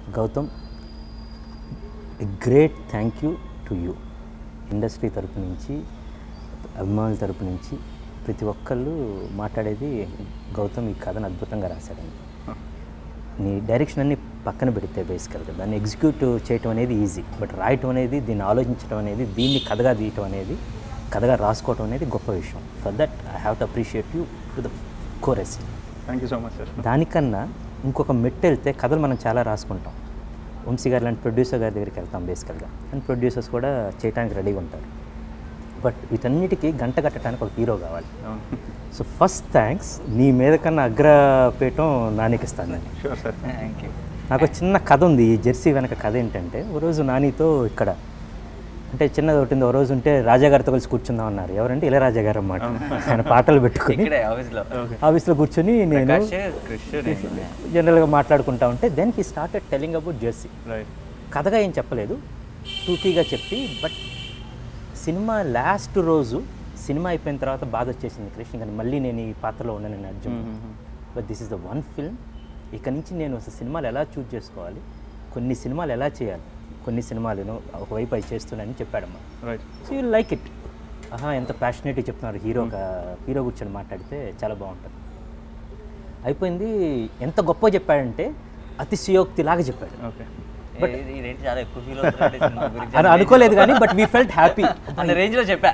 Gautam great thank you to you industry తరపు నుంచి అభిమానుల తరపు నుంచి ప్రతి ఒక్కళ్ళు మాట్లాడేది గౌతమ్ ఈ కథను అద్భుతంగా రాశాడని నీ డైరెక్షన్ అన్ని పక్కన పెడితే బేసికల్గా దాన్ని ఎగ్జిక్యూట్ చేయటం అనేది ఈజీ బట్ రాయటం అనేది దీన్ని ఆలోచించడం అనేది దీన్ని కథగా తీయటం అనేది కథగా రాసుకోవటం అనేది గొప్ప విషయం for that I have to appreciate you to the core thank you so much sir దానికన్నా ఇంకొక మెట్టు వెళ్తే కథలు మనం చాలా రాసుకుంటాం వంశీ గారు లాంటి ప్రొడ్యూసర్ గారి దగ్గరికి వెళ్తాం బేసికల్గా అండ్ ప్రొడ్యూసర్స్ కూడా చేయడానికి రెడీగా ఉంటారు బట్ వీటన్నిటికీ గంట కట్టడానికి ఒక హీరో కావాలి అవును సో ఫస్ట్ థ్యాంక్స్ నీ మీద కన్నా అగ్రపీఠం నానికి ఇస్తాను నేను షూర్ సార్ థ్యాంక్ యూ నాకు ఒక చిన్న కథ ఉంది ఈ జెర్సీ వెనక కథ ఏంటంటే ఓ రోజు నానితో ఇక్కడ అంటే చిన్నది ఒకటి ఉంది ఓ రోజు ఉంటే రాజాగారితో కలిసి కూర్చుందాం అన్నారు ఎవరంటే ఇళయరాజా గారు అన్నమాట ఆయన పాటలు పెట్టుకుని ఇక్కడే ఆఫీస్లో ఆఫీస్లో కూర్చొని నేను ప్రకాష్ కృష్ నేను జనరల్గా మాట్లాడుకుంటా ఉంటే then he started telling about Jersey right కథగా ఏం చెప్పలేదు టూకీగా చెప్పి బట్ సినిమా లాస్ట్ రోజు సినిమా అయిపోయిన తర్వాత బాధ వచ్చేసింది కృష్ణ కానీ మళ్ళీ నేను ఈ పాత్రలో ఉన్నానని Arjun but this is the one film ఇక నుంచి నేను అసలు సినిమాలు ఎలా చూజ్ చేసుకోవాలి కొన్ని సినిమాలు ఎలా చేయాలి కొన్ని సినిమాలను ఒకవైపు అవి చేస్తున్నానని చెప్పాడమ్మా right so you like it ఆహా ఎంత ప్యాషనేట్గా చెప్తున్నారు హీరో హీరో కూర్చొని మాట్లాడితే చాలా బాగుంటుంది అయిపోయింది ఎంత గొప్ప చెప్పాడంటే అతిశయోక్తిలాగా చెప్పాడు ఓకే ఇదేంటి చాలా ఎక్కువ ఫీల్ అవుతుంది సినిమా గురించి అని అనుకోలేదు కానీ బట్ వీ ఫెల్ట్ హ్యాపీ అన్న రేంజ్ లో చెప్పా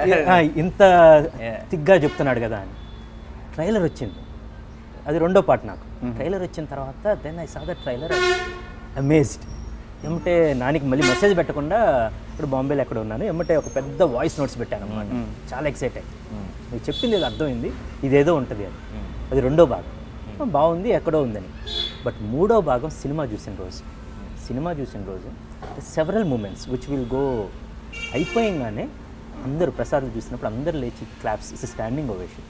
ఇంత తిగ్గా చెప్తున్నాడు కదా అని ట్రైలర్ వచ్చింది అది రెండో పార్ట్ నాకు ట్రైలర్ వచ్చిన తర్వాత then I saw the trailer amazed ఏమంటే నానికి మళ్ళీ మెసేజ్ పెట్టకుండా ఇప్పుడు బాంబేలో ఎక్కడ ఉన్నాను ఏమంటే ఒక పెద్ద వాయిస్ నోట్స్ పెట్టాను అనమాట చాలా ఎక్సైట్ అయ్యి నువ్వు చెప్పింది ఏదో అర్థమైంది ఇదేదో ఉంటుంది అని అది రెండో భాగం బాగుంది ఎక్కడో ఉందని బట్ మూడో భాగం సినిమా చూసిన రోజు సినిమా చూసిన రోజు several moments which will go అయిపోయంగానే అందరూ ప్రసాద్ చూసినప్పుడు అందరూ లేచి క్లాప్స్ ఇస్ స్టాండింగ్ ఓవేషన్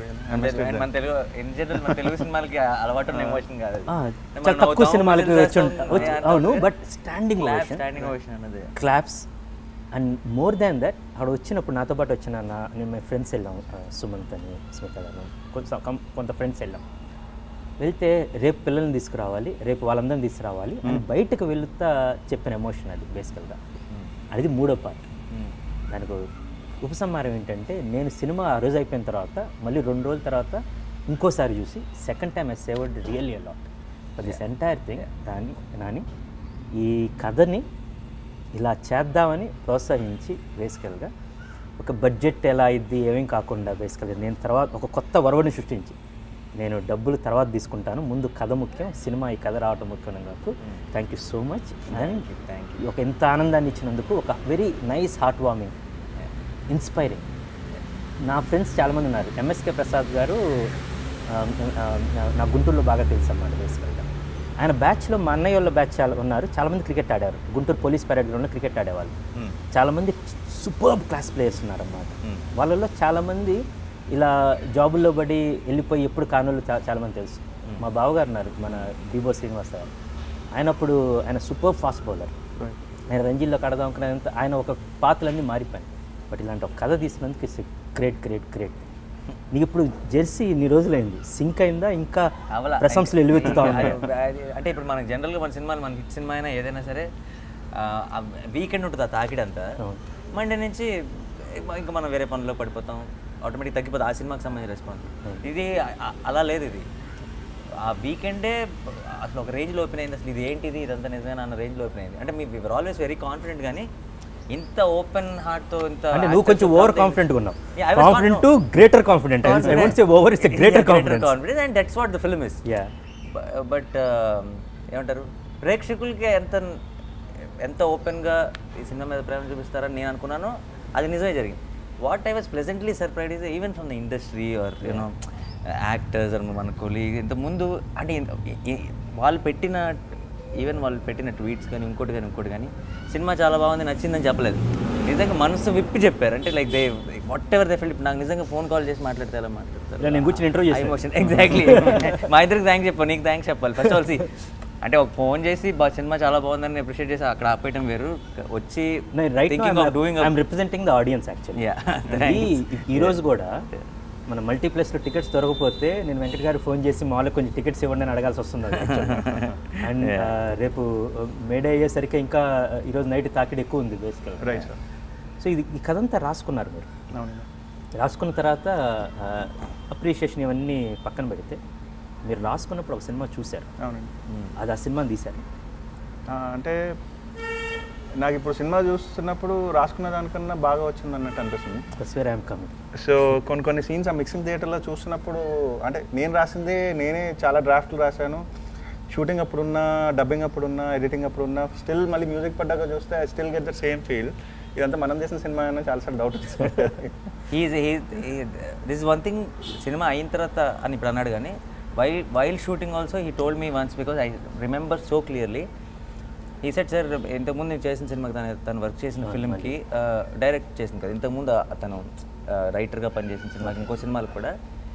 మన తెలుగు ఇన్ జనరల్ మన తెలుగు సినిమాలకి అలవాటు ఉన్న ఎమోషన్ కాదు అది. మనం చాలా తక్కువ నవ్వుతాం, సినిమాలకి whistles వచ్చి ఉంటా- వేస్తాం, వచ్చి- అంతా అవును okay. But standing Clap, ovation standing ovation అన్నది claps and more than that అక్కడ వచ్చినప్పుడు నాతో పాటు వచ్చిన నా నేను మై ఫ్రెండ్స్ వెళ్ళాం ఆ, సుమంత్ అని స్మిత గారు కొంత కం- కొంత ఫ్రెండ్స్ వెళ్ళాం వెళ్తే రేపు పిల్లల్ని తీసుకురావాలి రేపు వాళ్ళందరిని తీసుకురావాలి అని బయటకు వెళుతా చెప్పిన ఎమోషన్ అది బేసికల్గా అది మూడో పార్ట్ దానికి ఉపసంహారం ఏంటంటే నేను సినిమా ఆ రోజు అయిపోయిన తర్వాత మళ్ళీ రెండు రోజుల తర్వాత ఇంకోసారి చూసి second time I savoured really a lot for this entire thing దాన్ని నాని ఈ కథని ఇలా చేద్దామని ప్రోత్సహించి బేసికల్గా ఒక బడ్జెట్ ఎలా అయింది ఏమేం కాకుండా బేసికల్గా నేను తర్వాత ఒక కొత్త వరవడిని సృష్టించి నేను డబ్బులు తర్వాత తీసుకుంటాను ముందు కథ ముఖ్యం సినిమా ఈ కథ రావటం ముఖ్యం నాకు thank you so much and thank ఒక ఎంత ఆనందాన్ని ఇచ్చినందుకు ఒక very nice heart warming inspiring నా ఫ్రెండ్స్ చాలామంది ఉన్నారు ఎంఎస్కే ప్రసాద్ గారు ఆ, ఆ, నా- నా గుంటూరులో బాగా తెలుసు అన్నమాట బేసికల్గా ఆయన బ్యాచ్లో మా అన్నయ్య వాళ్ళ బ్యాచ్ చాలా ఉన్నారు చాలామంది క్రికెట్ ఆడారు గుంటూరు పోలీస్ పరేడ్లో క్రికెట్ ఆడేవాళ్ళు చాలామంది సూపర్ క్లాస్ ప్లేయర్స్ ఉన్నారన్నమాట వాళ్ళలో చాలామంది ఇలా జాబుల్లో పడి వెళ్ళిపోయి ఎప్పుడు కానోళ్ళు చా- చాలామంది తెలుసు మా బావగారు ఉన్నారు మన బీబో శ్రీనివాస్ గారు ఆయన అప్పుడు ఆయన సూపర్ ఫాస్ట్ బౌలర్ ఆయన రంజీల్లో కడదాం అనుకున్నంత ఆయన ఒక పాత్రలన్నీ మారిపోయాయి బట్ ఇలాంటి ఒక కథ తీసినందుకు ఇట్స్ గ్రేట్ గ్రేట్ గ్రేట్ నీకు ఇప్పుడు జెర్సీ ఇన్ని రోజులైంది సింక్ అయిందా ఇంకా అవలా. ప్రశంసలు ఎల్లువెత్తుతా ఉన్నాయి అది- అది- అంటే ఇప్పుడు మనకి జనరల్గా మన సినిమాలు మన హిట్ సినిమా అయినా ఏదైనా సరే వీకెండ్ ఉంటుంది ఆ తాకిడంతా అవును. మండే నుంచి ఇంకా మనం వేరే పనుల్లో పడిపోతాం ఆటోమేటిక్ తగ్గిపోతుంది ఆ సినిమాకి సంబంధించిన రెస్పాన్స్ ఇది అ- అ- అలా లేదు ఇది ఆ వీకెండే అసలు ఒక రేంజ్లో ఓపెన్ అయింది అసలు ఇది ఏంటిది ఇదంతా నిజమేనా అన్న రేంజ్లో ఓపెన్ అయింది అంటే మీ వివర్ ఆల్వేస్ వెరీ కాన్ఫిడెంట్ కానీ ఇంత ఓపెన్ హార్ట్తో ఇంత అంటే నువ్వు కొంచెం ఓవర్ కాన్ఫిడెంట్ ఉన్నావు Yeah, I was confident to greater confident I won't say over it's greater confidence confidence and that's what the film is yeah but ఏమంటారు ప్రేక్షకులకి ఎంత ఎంత ఓపెన్గా ఈ సినిమా మీద ప్రేమ చూపిస్తారని నేను అనుకున్నాను అది నిజమే జరిగింది what I was pleasantly surprise is even from the industry are you know actors అని మన కొలీగ్ ఇంత ముందు అంటే ఇంత- ఈ- ఈ- వాళ్ళు పెట్టిన ఈవెన్ వాళ్ళు పెట్టిన ట్వీట్స్ కానీ ఇంకోటి కానీ ఇంకోటి కానీ సినిమా చాలా బాగుంది నచ్చిందని చెప్పలేదు నిజంగా మనసు విప్పి చెప్పారు అంటే like they whatever they feel నాకు నిజంగా ఫోన్ కాల్ చేసి మాట్లాడితే ఎలా మాట్లాడతారు ఇలా నేను కూర్చొని ఇంటర్వ్యూ చేశాను ఎమోషన్ ఎగ్జాక్ట్లీ మా ఇద్దరికి థ్యాంక్స్ చెప్పు నీకు థ్యాంక్స్ చెప్పాలి ఫస్ట్ ఆల్ అంటే ఒక ఫోన్ చేసి బా సినిమా చాలా బాగుందని అప్రిషియేట్ చేసి అక్కడ ఆపేయటం వేరు వచ్చి నేను right thinking of doing I'm representing the audience actually Yeah, ఈ రోజు కూడా మన మల్టీప్లెక్స్లో టికెట్స్ దొరకకపోతే నేను వెంకట్ గారికి ఫోన్ చేసి మామూలుగా కొంచెం టికెట్స్ ఇవ్వండి అని అడగాల్సి వస్తుంది అండ్ రేపు మేడే అయ్యేసరికి ఇంకా uh, ఈరోజు నైట్ తాకిడి ఎక్కువ ఉంది బేసికల్ రైట్ సార్ సో ఇది ఈ కథ అంతా రాసుకున్నారు మీరు అవునండి రాసుకున్న తర్వాత అప్రిషియేషన్ ఇవన్నీ పక్కన పెడితే మీరు రాసుకున్నప్పుడు ఒక సినిమా చూశారు అవునండి అది ఆ సినిమాని తీశారు ఆ, అంటే నాకు ఇప్పుడు సినిమా చూస్తున్నప్పుడు రాసుకున్న దానికన్నా బాగా వచ్చింది అన్నట్టు అనిపిస్తుంది that's where I'm coming so కొన్ని కొన్ని సీన్స్ ఆ మిక్సింగ్ థియేటర్లో చూస్తున్నప్పుడు అంటే నేను రాసిందే నేనే చాలా డ్రాఫ్ట్లు రాశాను షూటింగ్ అప్పుడున్నా డబ్బింగ్ అప్పుడున్నా ఎడిటింగ్ అప్పుడున్నా స్టిల్ మళ్ళీ మ్యూజిక్ పడ్డాక చూస్తే I still get the same feel ఇదంతా మనం చేసిన సినిమా అయినా చాలాసార్లు డౌట్ వచ్చింది he's this one thing cinema అయిన తర్వాత అని ఇప్పుడు అన్నాడు కానీ why while shooting also he told me once because I remember so clearly ఈ సెట్ సార్ ఇంతకుముందు నేను చేసిన సినిమాకి తను తను వర్క్ చేసిన ఫిల్మ్కి డైరెక్ట్ చేసింది కదా ఇంతకుముందు ఆ- తను రైటర్గా పనిచేసిన సినిమాకి ఇంకో సినిమాలు కూడా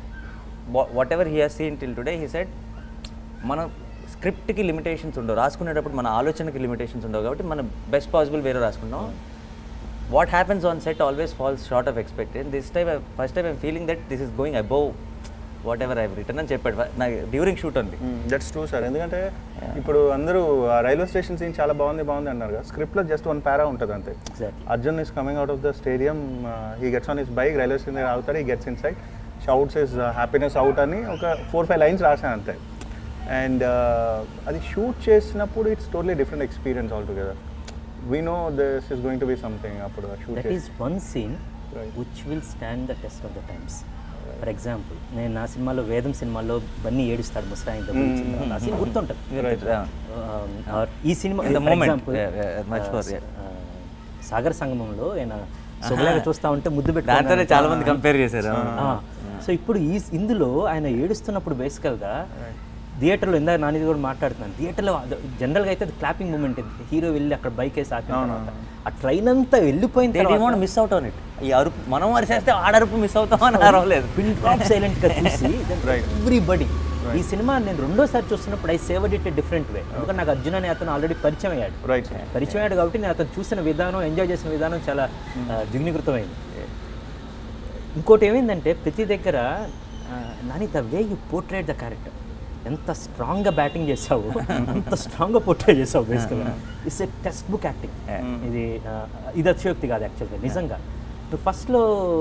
whatever he has seen till today he set మన స్క్రిప్ట్కి లిమిటేషన్స్ ఉండవు రాసుకునేటప్పుడు మన ఆలోచనకి లిమిటేషన్స్ ఉండవు కాబట్టి మనం బెస్ట్ పాసిబుల్ వేరే రాసుకుంటాం what happens on set always falls short of expected this time first time I'm feeling that this is going above whatever I written అని చెప్పాడు నాకు డ్యూరింగ్ షూట్ ఉంది దట్స్ ట్రూ సార్ ఎందుకంటే ఇప్పుడు అందరూ ఆ రైల్వే స్టేషన్ సీన్ చాలా బాగుంది బాగుంది అన్నారు కదా స్క్రిప్ట్లో జస్ట్ వన్ పారా ఉంటుంది అంతే exactly Arjun is coming out of the stadium he gets on his bike railway station దగ్గర ఆగుతాడు he gets inside shouts is happiness out అని ఒక ఫోర్ ఫైవ్ లైన్స్ రాశాను అంతే అండ్ అది షూట్ చేసినప్పుడు it's totally different experience altogether we know this is going to be something అప్పుడు shoot that is one scene Right. Which will stand the test of the times for example నేను నా సినిమాలో వేదం సినిమాలో బన్నీ ఏడుస్తాడు ముసరాయి డబ్బులు ఇచ్చిన తర్వాత. ఆ సీన్ గుర్తుంటుంది Um, or ఈ cinema In the for moment. example, Yeah, yeah, much more, uh, yeah. uh, Sagar సంగమంలో ఆయన సొగలాగా చూస్తా ఉంటే ముద్దు పెట్టుకొని దాంతోనే ఆయన- చాలా మంది కంపేర్ చేశారు ఆ, సో ఇప్పుడు ఈ ఇందులో ఆయన ఏడుస్తున్నప్పుడు బేసికల్గా థియేటర్లో ఇందాక నాని కూడా మాట్లాడుతున్నాను థియేటర్లో జనరల్గా అయితే అది క్లాపింగ్ మూమెంట్ హీరో వెళ్ళి అక్కడ బైక్ వేసి ఆపిన తర్వాత ఆ ట్రైన్ అంతా వెళ్ళిపోయిన దే తర్వాత want miss out on it ఈ అరుపు మనం అరిసేస్తే ఆడ అరుపు మిస్ అవుతాం అని అరవలేదు పిన్ డ్రాప్ సైలెంట్ గా చూసి ఎవ్రీబడి ఈ సినిమా నేను రెండోసారి చూస్తున్నప్పుడు I saw it different way ఎందుకంటే నాకు అర్జున్ అనే అతను ఆల్రెడీ పరిచయం అయ్యాడు రైట్ పరిచయం అయ్యాడు కాబట్టి నేను అతను చూసిన విధానం ఎంజాయ్ చేసిన విధానం చాలా ఆ, జిగ్నికృతమైంది ఇంకోటి ఏమైందంటే ప్రతి దగ్గర ఆ, Nani the way you portrait the character ఎంత స్ట్రాంగ్గా బ్యాటింగ్ చేసావు అంత స్ట్రాంగ్గా పోర్ట్రేట్ చేసావు బేసికల్గా it's a textbook acting ఇది ఆ, ఇది అతిశయోక్తి కాదు యాక్చువల్గా నిజంగా ఇప్పుడు ఫస్ట్లో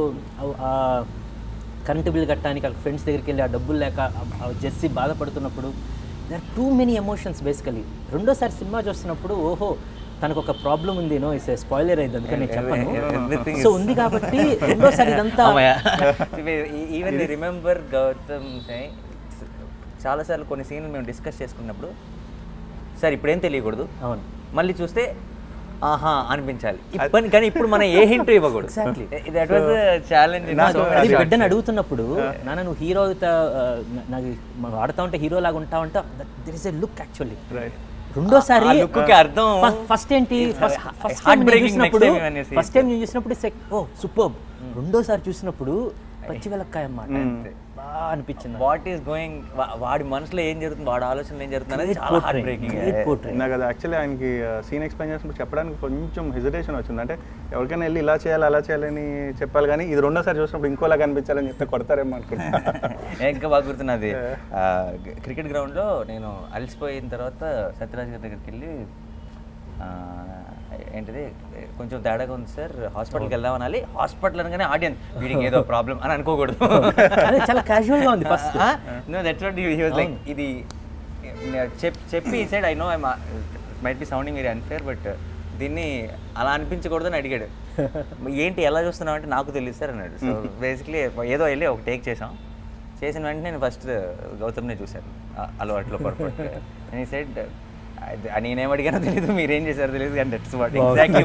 కరెంటు బిల్ కట్టడానికి వాళ్ళ ఫ్రెండ్స్ దగ్గరికి వెళ్ళి ఆ డబ్బులు లేక ఆ- ఆ జెర్సీ బాధపడుతున్నప్పుడు there are too many emotions basically రెండోసారి సినిమా చూస్తున్నప్పుడు ఓహో తనకు ఒక ప్రాబ్లం ఉంది నో ఇస్ స్పాయిలర్ అయింది అందుకని నేను Everything చెప్పను సో ఉంది కాబట్టి రెండోసారి ఇదంతా ఈవెన్ రిమెంబర్ గౌతమ్ చాలాసార్లు కొన్ని సీన్లు మేము డిస్కస్ చేసుకున్నప్పుడు సార్ ఇప్పుడేం తెలియకూడదు అవును మళ్ళీ చూస్తే ఆహా అనిపించాలి ఇప్పని కానీ ఇప్పుడు మనం ఏ హింట్ ఇవ్వకూడదు Exactly. దట్ వాజ్ ఛాలెంజ్ అది బిడ్డని అడుగుతున్నప్పుడు నాన్న నువ్వు హీరో నాకు మనం ఆడుతా ఉంటే హీరో లాగా ఉంటా ఉంటా there is a look actually right రెండోసారి ఆ look కి అర్థం ఫస్ట్ ఏంటి ఫస్ట్ ఫస్ట్ టైం heartbreaking చూసినప్పుడు next time when you see first time నేను చూసినప్పుడు సెక్ ఓ సూపర్ రెండోసారి చూసినప్పుడు పచ్చి వెలక్కాయ అన్నమాట బాగా అనిపించింది వాట్ ఈస్ గోయింగ్ వాడి మనసులో ఏం జరుగుతుంది వాడి ఆలోచనలో ఏం జరుగుతుంది అనేది చాలా హార్ట్ బ్రేకింగ్ Great portrait. నాకు అది యాక్చువల్లీ ఆయనకి సీన్ ఎక్స్ప్లెయిన్ చేసినప్పుడు చెప్పడానికి కొంచెం హెజిటేషన్ వచ్చింది అంటే ఎవరికైనా వెళ్ళి ఇలా చేయాలి అలా చేయాలని చెప్పాలి కానీ ఇది రెండోసారి చూసినప్పుడు ఇంకోలా కనిపించాలని చెప్తే కొడతారేమో అనుకున్నా ఇంకా బాగా గుర్తున్నది క్రికెట్ గ్రౌండ్లో నేను అలసిపోయిన తర్వాత సత్యరాజ్ గారి దగ్గరికి వెళ్ళి ఆ, ఏంటిది కొంచెం తేడాగా ఉంది సార్ హాస్పిటల్కి వెళ్దాం అనాలి హాస్పిటల్ అనగానే ఆడియన్స్ వీడికి ఏదో ప్రాబ్లం అని అనుకోకూడదు అదే చాలా casual గా ఉంది first no that's what he was like ఇది చెప్ చెప్పి side I know I might be sounding very unfair but దీన్ని అలా అనిపించకూడదని అడిగాడు ఏంటి ఎలా చూస్తున్నావు అంటే నాకు తెలియదు సార్ అన్నాడు సో బేసిక్లీ ఏదో వెళ్ళి ఒక టేక్ చేసాం చేసిన వెంటనే నేను ఫస్ట్ గౌతమ్నే చూశాను ఆ అలవాట్లో పొరపాటు నేను సైడ్ నేనేం అడిగానో తెలియదు మీరేం చేశారో తెలియదు కానీ that's what exactly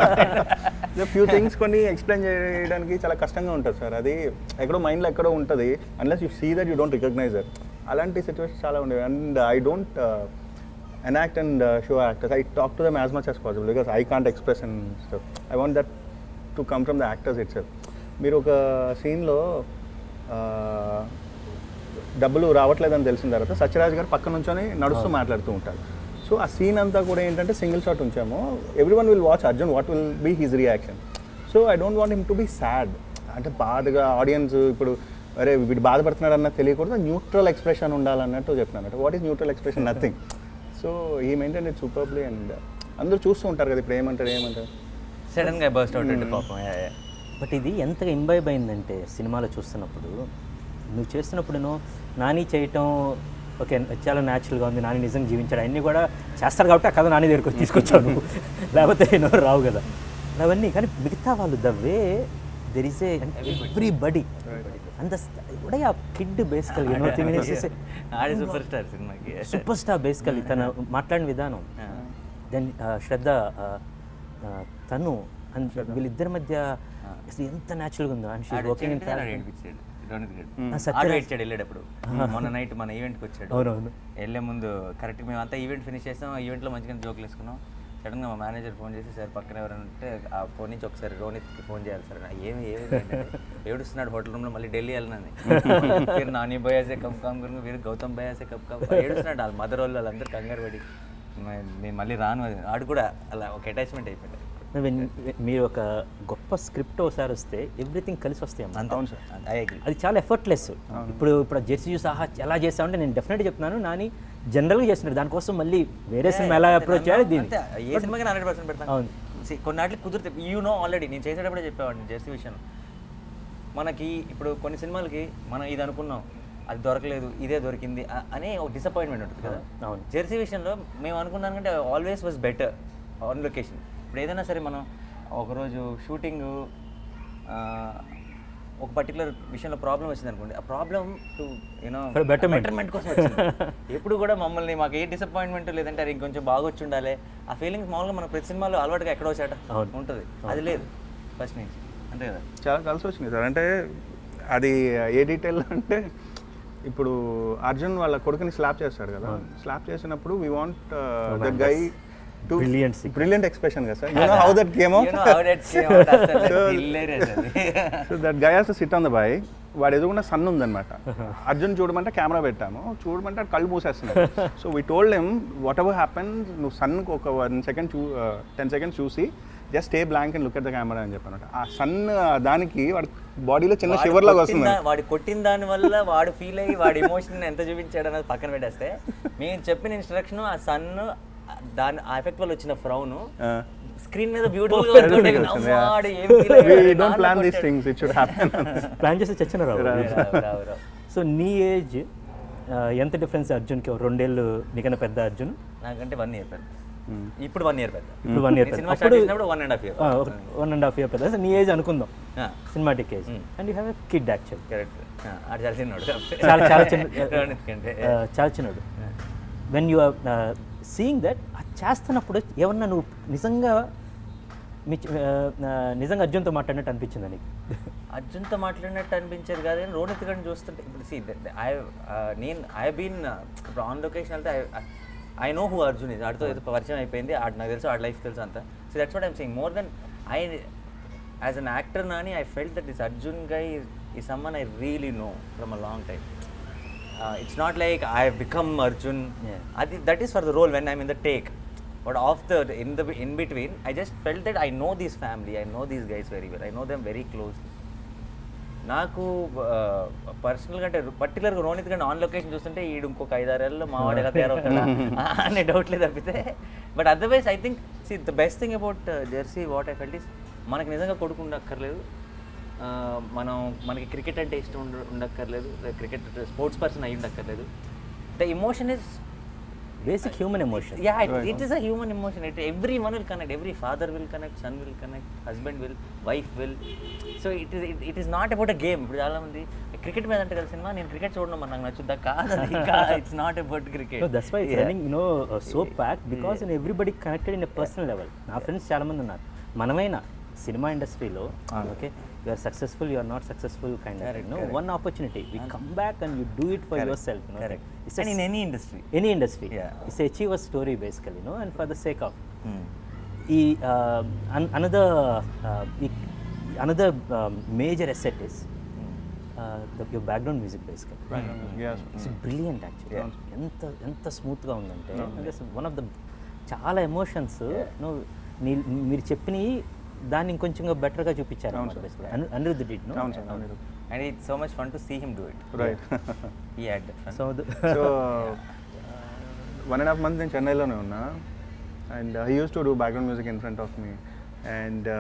few things కొన్ని ఎక్స్ప్లెయిన్ చేయడానికి చాలా కష్టంగా ఉంటుంది సార్ అది ఎక్కడో మైండ్లో ఎక్కడో ఉంటుంది unless you see that you don't recognise that అలాంటి సిచ్యువేషన్ చాలా ఉండేవి and I don't enact and show actors I talk to them as much as possible because I can't express and stuff I want that to come from the actors itself మీరు ఒక సీన్లో డబ్బులు రావట్లేదని తెలిసిన తర్వాత సత్యరాజ్ గారు పక్క నుంచొని నడుస్తూ మాట్లాడుతూ ఉంటారు సో ఆ సీన్ అంతా కూడా ఏంటంటే సింగిల్ షాట్ ఉంచాము everyone will watch Arjun what will be his reaction so I don't want him to be sad అంటే బాధగా ఆడియన్స్ ఇప్పుడు అరే వీడు బాధపడుతున్నాడు అన్నది తెలియకూడదు న్యూట్రల్ ఎక్స్ప్రెషన్ ఉండాలన్నట్టు చెప్పినాను what is neutral expression nothing so he maintain it superly and అందరూ చూస్తూ ఉంటారు కదా ఇప్పుడు ఏమంటారు ఏమంటారు సడన్ గా బర్స్ట్ అవుట్ అంటే పాపం yeah, yeah. బట్ ఇది ఎంతగా ఇంబైబ్ అయిందంటే సినిమాలో చూస్తున్నప్పుడు నువ్వు చేస్తున్నప్పుడు నువ్వు నాని చేయటం ఓకే చాలా న్యాచురల్గా ఉంది నాని నిజంగా జీవించాడు అన్నీ కూడా చేస్తారు కాబట్టి ఆ కథ నాని దగ్గరికి తీసుకొచ్చావు నువ్వు లేకపోతే ఏమో రావు కదా అవన్నీ కానీ మిగతా వాళ్ళు the way there is a everybody అంత కూడా ఆ కిడ్ బేసికల్ ఆడి సూపర్ స్టార్ సినిమాకి సూపర్ స్టార్ బేసికల్ తన మాట్లాడిన విధానం దెన్ శ్రద్ధ ఆ, ఆ, తను అండ్ వీళ్ళిద్దరి మధ్య అసలు ఎంత న్యాచురల్గా ఉందో అండ్ షీ వర్కింగ్ ఇన్ ఏడిపించాడు రోనిత్ గారు ఆ, సత్యరాజ్. ఆడు ఇచ్చాడు వెళ్ళేటప్పుడు మొన్న నైట్ మన ఈవెంట్కి వచ్చాడు అవునవును వెళ్ళే ముందు కరెక్ట్ మేము అంతా ఈవెంట్ ఫినిష్ చేస్తాం ఈవెంట్లో మంచిగా జోకులు వేసుకున్నాం సడన్గా మా మేనేజర్ ఫోన్ చేసి సార్ పక్కన ఎవరైనా ఉంటే ఆ ఫోన్ నుంచి ఒకసారి రోనిత్కి ఫోన్ చేయాలి సార్ నా ఏమి ఏమి ఏంటంటే, ఏడుస్తున్నాడు హోటల్ రూమ్లో మళ్ళీ ఢిల్లీ వెళ్ళినని మీరు నాని భయాసే కమ్ కమ్ గురించి మీరు గౌతమ్ భయాసే కప్ కమ్ ఏడుస్తున్నాడు వాళ్ళ మదర్ వాళ్ళు వాళ్ళందరూ కంగారు పడి మ- నేను మళ్ళీ రాను అది ఆడు కూడా అలా ఒక అటాచ్మెంట్ అయిపోయాడు When- మీరు ఒక గొప్ప స్క్రిప్ట్ ఒకసారి వస్తే ఎవ్రీథింగ్ కలిసి వస్తాయి అమ్మా. అంత అవును సార్ ఐ అగ్రీ అది చాలా ఎఫర్ట్లెస్ ఇప్పుడు ఇప్పుడు జెర్సీ చూసి ఆహా ఎలా చేస్తామంటే నేను డెఫినెట్గా చెప్తున్నాను నాని జనరల్గా చేస్తున్నాడు దానికోసం మళ్ళీ వేరే సినిమా ఎలా అప్రోచ్ చేయాలి దీన్ని అంతే, ఏ సినిమాకి హండ్రెడ్ పర్సెంట్ పెడతాను అవును. See, కొన్నాటికి కుదిరితే యూ నో ఆల్రెడీ నేను చేసేటప్పుడే చెప్పేవాడిని జెర్సీ విషయం మనకి ఇప్పుడు కొన్ని సినిమాలకి మనం ఇది అనుకున్నాం అది దొరకలేదు ఇదే దొరికింది అ- అనే ఒక డిసప్పాయింట్మెంట్ ఉంటుంది కదా అవును. జెర్సీ విషయంలో మేము అనుకున్నాం కంటే always was better on location ఇప్పుడు ఏదైనా సరే మనం ఒకరోజు షూటింగ్ ఒక పర్టికులర్ విషయంలో ప్రాబ్లం వచ్చింది అనుకోండి ఆ problem to you know For betterment. Betterment కోసం వచ్చింది ఎప్పుడు కూడా మమ్మల్ని మాకు ఏ డిసప్పాయింట్మెంట్ లేదంటే అది ఇంకొంచెం బాగొచ్చి ఉండాలి ఆ ఫీలింగ్స్ మామూలుగా మన ప్రతి సినిమాలో అలవాటుగా ఎక్కడో చాట అవును. ఉంటుంది అది లేదు ఫస్ట్ నుంచి అంతే కదా చాలా కలిసి వచ్చింది సార్ అంటే అది ఏ డీటెయిల్ అంటే ఇప్పుడు అర్జున్ వాళ్ళ కొడుకుని స్లాప్ చేస్తాడు కదా స్లాప్ చేసినప్పుడు we want the guy to Brilliant sequence. Brilliant expression కదా sir you know how that came You know how that came out అసలు hilarious అది. So that guy has to sit on the బై వాడు ఎదుగున్న sun ఉందన్నమాట Arjun చూడమంటే camera పెట్టాము చూడమంటే వాడు కళ్ళు మూసేస్తున్నాడు so we told em whatever happen నువ్వు సన్కి ఒక వన్ సెకండ్ చూ టెన్ సెకండ్స్ చూసి just stay blank and look at the camera అని చెప్పాను ఆ సన్ దానికి వాడి బాడీలో చిన్న వాడు షివర్ లాగా కొట్టిన వస్తుంది దా- వాడు కొట్టిన దాని వల్ల వాడు ఫీల్ అయ్యి వాడి ఎమోషన్ ఎంత చూపించాడు అన్నది పక్కన పెట్టేస్తే మేము చెప్పిన ఇన్స్ట్రక్షన్ ఆ సన్ దాని ఆ ఎఫెక్ట్ వల్ల వచ్చిన ఫ్రౌన్ స్క్రీన్ మీద బ్యూటిఫుల్ గా ఉంటుంది. నవ్వాడు, ఏం feel we అయ్యాడు, don't నాన్న plan these కొట్టాడు. things it should happen plan చేస్తే చచ్చిన రావు రావు, రావు, రావు. సో నీ ఏజ్ ఎంత డిఫరెన్స్ అర్జున్కి రెండేళ్ళు నీకన్నా పెద్ద అర్జున్ నాకంటే వన్ ఇయర్ పెద్ద ఇప్పుడు వన్ ఇయర్ పెద్ద ఇప్పుడు వన్ ఇయర్ ఈ సినిమా స్టార్ట్ చేసినప్పుడు one and half year one and half year పెద్ద సో నీ ఏజ్ అనుకుందాం cinematic age Hmm. And you have a kid actual correct ఆడు చాలా చిన్నోడు చాలా చాలా చిన్న రోనిత్ కంటే uh, చాలా చిన్నడు when you are seeing that అది చేస్తున్నప్పుడు ఏమన్నా నువ్వు నిజంగా మీ చి- uh, uh, నిజంగా అర్జున్తో మాట్లాడినట్టు అనిపించింది నీకు అర్జున్తో మాట్లాడినట్టు అనిపించేది కాదు కానీ రోనిత్ గారిని చూస్తుంటే ఇప్పుడు సి ఐ నేను ఐ బీన్ ఇప్పుడు ఆన్ లొకేషన్ వెళ్తే ఐ నో హూ అర్జున్ ఇది ఆడితో ఏదో పరిచయం అయిపోయింది ఆడు నాకు తెలుసు ఆడ లైఫ్ తెలుసు అంతా so that's what I'm saying more than I as an actor Nani I felt that this Arjun guy ఈ సమ్మన్ I really know from a long time it's not like I become Arjun Yeah. అది that is for the role when I'm in the take but off the in the in between I just felt that I know this family I know these guys very well I know them very closely నాకు పర్సనల్గా అంటే పర్టికులర్గా రోనిత్ గారిని on location చూస్తుంటే ఈడు ఇంకొక ఐదారేళ్ళలో మా వాడు ఎలా తయారవుతాడా అనే డౌట్ లేదు తప్పితే but otherwise I think see the best thing about Jersey what I felt is మనకి నిజంగా కొడుకు ఉండక్కర్లేదు ఆ, మనం మనకి క్రికెట్ అంటే ఇష్టం ఉండ ఉండక్కర్లేదు క్రికెట్ స్పోర్ట్స్ పర్సన్ అయి ఉండక్కర్లేదు the emotion is basic human emotion yeah it, it is a human emotion it, everyone will connect every father will connect son will connect husband will wife will so it is it, it is not about a game ఇప్పుడు చాలా మంది cricket మీద అంటే కదా cinema నేను cricket చూడడం మరి నాకు నచ్చుద్దా కాదు అది it's not about cricket No, that's why it's running, you know, uh, so packed because in everybody connected in a personal level. నా ఫ్రెండ్స్ చాలా మంది ఉన్నారు మనమైనా సినిమా ఇండస్ట్రీలో okay you are successful you are not successful kind of no one opportunity we come back and you do it for yourself correct and in any industry any industry Yeah. It's achieve a story basically no and for the sake of ఈ another another major asset is your background music basically yes it's brilliant actually ఎంత ఎంత స్మూత్గా ఉందంటే one of the చాలా emotions నువ్వు నీ మీరు చెప్పినవి దాన్ని ఇంకొంచెం బెటర్గా చూపించారు అనిరుద్ధ్ డిడ్ నో అవును సార్ అవును and it's so much fun to see him do it right he add that fun so so one and half month నేను చెన్నైలోనే ఉన్నా and he use to do background music in front of me అండ్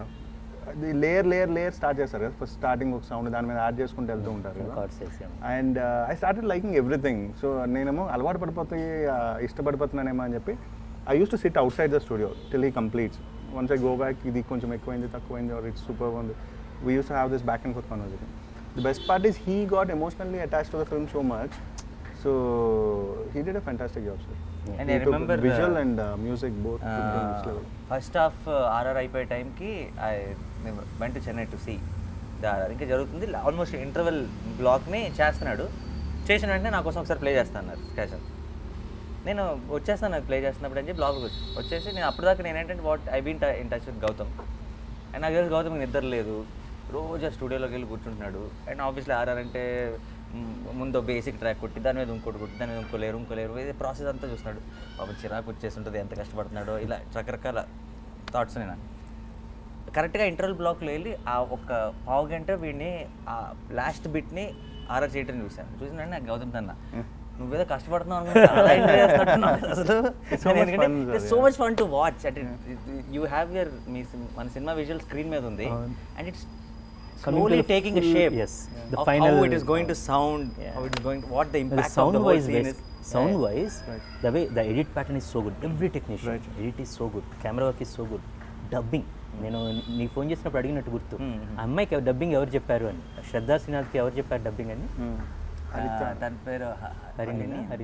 అది layer layer layer start చేస్తారు కదా first starting ఒక sound దాని మీద యాడ్ చేసుకుంటూ వెళ్తూ ఉంటారు కదా కార్డ్స్ వేసాము and I started liking everything so నేనేమో అలవాటు పడిపోతే uh, ఇష్టపడిపోతున్నానేమో అని చెప్పి I use to sit outside the studio till he completes once I go back ఇది కొంచెం ఎక్కువైంది తక్కువైంది ఆర్ ఇట్స్ సూపర్ ఉంది we use to have this back and forth conversation the best part is he got emotionally attach to the film so much so he did a fantastic job sir And I remember, visual uh, and music both first half RR అయిపోయే టైంకి I went to Chennai to see the RR ఇంకా జరుగుతుంది almost interval బ్లాక్ని చేస్తున్నాడు చేసిన వెంటనే నా కోసం ఒకసారి ప్లే చేస్తాను అన్నారు స్కేషన్ నేను వచ్చేస్తాను అది ప్లే చేస్తున్నప్పుడు అని చెప్పి బ్లాగ్ వచ్చేసి నేను అప్పటిదాకా నేను ఏంటంటే what I been in touch with Gautham and నాకు తెలిసి గౌతమ్ నిద్ర లేదు రోజు ఆ స్టూడియోలోకి వెళ్ళి కూర్చుంటున్నాడు అండ్ ఆబ్వియస్లీ ఆర్ఆర్ అంటే మ్, ముందు బేసిక్ ట్రాక్ కొట్టి దాని మీద ఇంకోటి కొట్టి దాని మీద ఇంకో లేరు ఇంకో లేరు ఇది ప్రాసెస్ అంతా చూస్తున్నాడు పాపం చిరాకు వచ్చేస్తుంటుంది ఎంత కష్టపడుతున్నాడో ఇలా రకరకాల థాట్స్ నేను కరెక్ట్గా ఇంటర్వల్ బ్లాక్లో వెళ్ళి ఆ ఒక పావు గంట వీడిని ఆ లాస్ట్ బిట్ని ఆర్ఆర్ చేయటం చూశాను చూసిన వెంటనే నాకు గౌతమ్ తన్న నువ్వేదో కష్టపడుతున్నావు అనుకుంటే చాలా enjoy చేస్తున్నట్టున్నావు అసలు So much fun, sir, so much fun to watch అంటే యూ హ్యావ్ యర్ మీ sim- మన సినిమా విజువల్ స్క్రీన్ మీద ఉంది and it's Coming to slowly the taking a full- shape yes, the of final- how it is going to sound Yeah. how it is going what the the impact of sound the whole wise scene bas- is sound Yeah. wise the way the edit pattern is so good every technician Right. edit is so good camera work is so good dubbing నేను నీ phone చేసినప్పుడు అడిగినట్టు గుర్తు ఆ అమ్మాయికి dubbing ఎవరు చెప్పారు అని శ్రద్ధా శ్రీనాథ్కి ఎవరు చెప్పారు డబ్బింగ్ అని ఆ, దాని పేరు హ- హ- హరిణినా హరి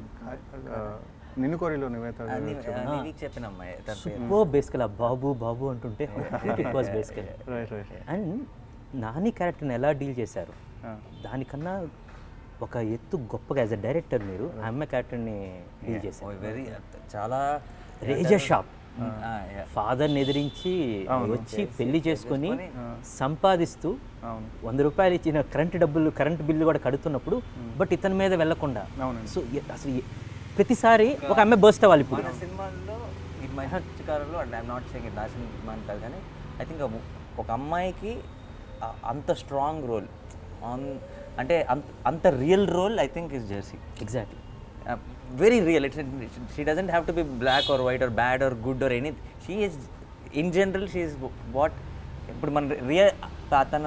నిన్ను కోరిలో నివేత ఆ, నీ- ఆ, నీకు చెప్పిన అమ్మాయి దాని పేరు సూపర్ బేసికల్ బాబు బాబు అంటుంటే it was basically right right and Nani క్యారెక్టర్ని ఎలా డీల్ చేశారు దానికన్నా ఒక ఎత్తు గొప్పగా యాజ్ అ డైరెక్టర్ మీరు ఆ అమ్మాయి క్యారెక్టర్ని డీల్ చేశారు వెరీ చాలా రేజర్ షాప్ ఆ, yeah. ఫాదర్ని ఎదిరించి వచ్చి పెళ్లి చేసుకొని సంపాదిస్తూ అవును వంద రూపాయలు ఇచ్చిన కరెంట్ డబ్బులు కరెంట్ బిల్లు కూడా కడుతున్నప్పుడు బట్ ఇతని మీద వెళ్ళకుండా అవునండి. సో ఎ- అసలు ఎ- ప్రతిసారి ఒక అమ్మాయి బర్స్ట్ అవ్వాలి ఇప్పుడు మన సినిమాల్లో ఈ మధ్యకాలంలో అంటే ఐఎమ్ నాట్ సేయింగ్ నా సినిమా అని కాదు కానీ ఐ థింక్ ఒక అమ్మాయికి ఆ- అంత స్ట్రాంగ్ రోల్ ఆన్ అంటే అంత అంత real role I think is Jersey exactly very real it's she doesn't have to be black or white or bad or good or any she is in general she is what ఇప్పుడు మన real తన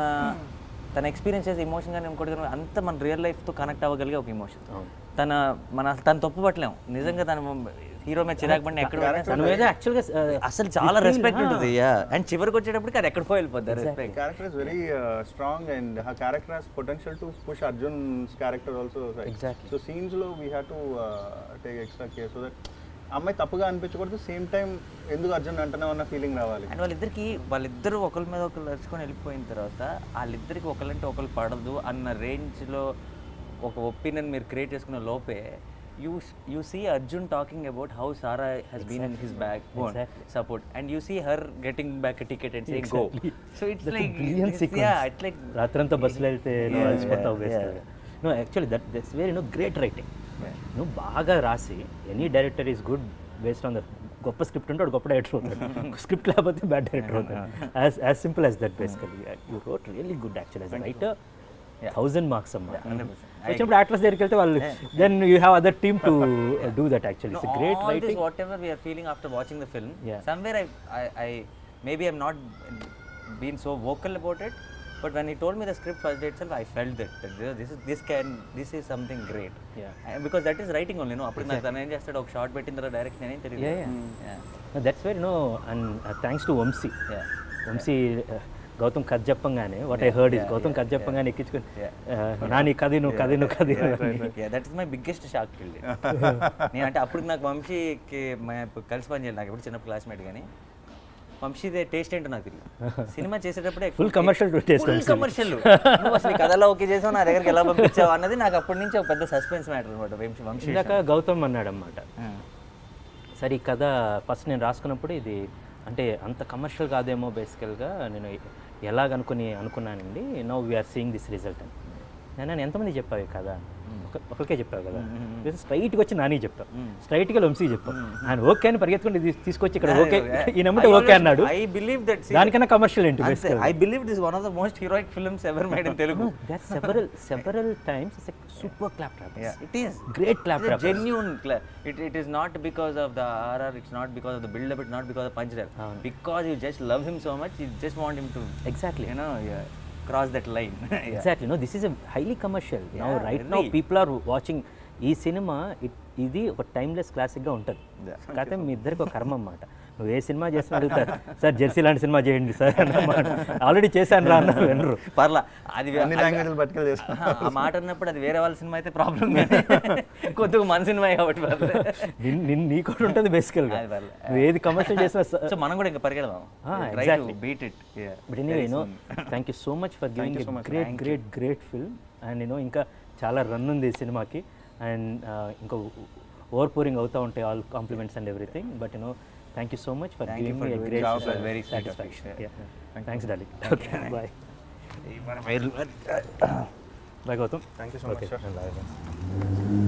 తన experience చేసే emotion కానీ ఇంకోటి కానీ అంత మన రియల్ లైఫ్తో కనెక్ట్ అవ్వగలిగే ఒక ఎమోషన్ తన మన తను తప్పు పట్టలేం నిజంగా తన హీరో మీద చిరాకు పడిన ఎక్కడ పోయినా తన మీద యాక్చువల్గా అసలు చాలా రెస్పెక్ట్ ఉంటుంది అండ్ చివరికి వచ్చేటప్పటికి అది ఎక్కడికో వెళ్ళిపోద్ది respect character is very uh, strong and her character has potential to push Arjun's character also. Right? Exactly. So scenes లో we have to uh, take extra care so that అమ్మాయి తప్పుగా అనిపించకూడదు same time ఎందుకు అర్జున్ అంటున్నావు అన్న feeling రావాలి and వాళ్ళిద్దరికి వాళ్ళిద్దరు ఒకరి మీద ఒకరు నడుచుకొని వెళ్ళిపోయిన తర్వాత వాళ్ళిద్దరికి ఒకళ్ళంటే ఒకరు పడదు అన్న రేంజ్లో ఒక ఒపీనియన్ మీరు క్రియేట్ చేసుకున్న లోపే you you see Arjun talking about how Sara has been in his backbone support and you see her getting back ticket and saying go so it's like brilliant yeah it's like రాత్రంతా బస్సులో వెళ్తే నువ్వు అలసిపోతావు బేసిక్గా no actually that that's very no great writing నువ్వు బాగా రాసి any director is good based on the గొప్ప స్క్రిప్ట్ ఉంటే వాడు గొప్ప డైరెక్టర్ అవుతాడు స్క్రిప్ట్ లేకపోతే బ్యాడ్ డైరెక్టర్ అవుతాడు as as simple as that basically you wrote really good actual as writer thousand marks అమ్మా వచ్చినప్పుడు యాక్టర్స్ దగ్గరికి వెళ్తే వాళ్ళు then you have other team to do that actually it's great all this writing whatever we are feeling after watching the film Yeah. somewhere I, I i maybe i'm not been so vocal about it but when he told me the script first day itself i felt that, that this is this can this is something great Yeah. And because that is writing only no అప్పుడు నాకు తను ఏం చేస్తాడు ఒక short పెట్టిన తర్వాత direction అనేది తెలియదు Yeah, yeah. That's very no and thanks to Vamshi Yeah. Vamshi uh, Gautam కథ చెప్పంగానే what I heard is Gautam కథ చెప్పంగానే ఎక్కించుకొని uh, నాని కది నువ్వు కది నువ్వు కది yeah that is my biggest shock till నేను అంటే అప్పుడు నాకు వంశీకి మా కలిసి పని చేయాలి నాకు ఎప్పుడు చిన్న క్లాస్మేట్ కానీ వంశీదే టేస్ట్ ఏంటో నాకు తెలియదు సినిమా చేసేటప్పుడే Full commercial taste full Vamshi. Commercial నువ్వు అసలు ఈ కథలో ఓకే చేసావు నా దగ్గరికి ఎలా పంపించావు అన్నది నాకు అప్పటి నుంచి ఒక పెద్ద సస్పెన్స్ మ్యాటర్ అనమాట వంశీ వంశీ ఇందాక గౌతమ్ అన్నాడు అనమాట ఆ. సరే ఈ కథ ఫస్ట్ నేను రాసుకున్నప్పుడు ఇది అంటే అంత కమర్షియల్ కాదేమో బేసికల్గా నేను ఎలాగనుకుని అనుకున్నానండి now we are seeing this result అని నేను అన్నాను, ఎంతమంది చెప్పావు ఈ కథ ఒక- ఒకరికే చెప్పావు కదా స్ట్రైట్గా వచ్చి నాని చెప్తావు స్ట్రైట్గా వంశీ చెప్తావు ఆయన ఓకే అని పరిగెత్తుకుంటే తీస్- తీసుకొచ్చి ఇక్కడ ఓకే ఈ నమ్మితే ఓకే అన్నాడు ఐ బిలీవ్ దట్ దానికన్నా కమర్షియల్ ఏంటి I believe this one of the most heroic films ever made in Telugu several several times super clap trap it is great clap It's a trap genuine cla- it, it is not because of the RR, it's not because of the build up, it's not because of punchline. Because you just love him so much, you just want him to, exactly you know, yeah, cross that line. yeah. Exactly no this is a highly commercial now Yeah, right now really. People are watching ఈ cinema ఇట్- ఇది ఒక timeless క్లాసిక్గా ఉంటుంది కాకపోతే మీ ఇద్దరికి ఒక కర్మ అన్నమాట నువ్వు ఏ సినిమా చేసినా అడుగుతారు సార్ జెర్సీ లాంటి సినిమా చేయండి సార్ అన్నమాట ఆల్రెడీ చేశాను రా అన్నారు వినరు పర్లా అది వే- అన్ని అది- లాంగ్వేజ్లు పట్టుకెళ్ళి చేస్తాం ఆహా, ఆ మాట అన్నప్పుడు అది వేరే వాళ్ళ సినిమా అయితే ప్రాబ్లం కొద్దిగా మన సినిమా కాబట్టి పర్లే. నిన్- నిన్- నీ కూడా ఉంటుంది బేసికల్గా అది పర్లే. నువ్వు ఏది కమర్షియల్ చేసినా సో మనం కూడా ఇంకా పరిగెడదాం Ah, try exactly. To beat it but anyway no thank you so much for giving you so much. Great great great film and నేను ఇంకా చాలా రన్ ఉంది ఈ సినిమాకి అండ్ ఇంకా ఓవర్ పూరింగ్ అవుతూ ఉంటాయి all compliments and everything but you know thank you so much for Thank you giving for మీ doing great this. It's very sweet of you. Satisfaction thanks darling okay bye bye Gautam thank you so much sir bye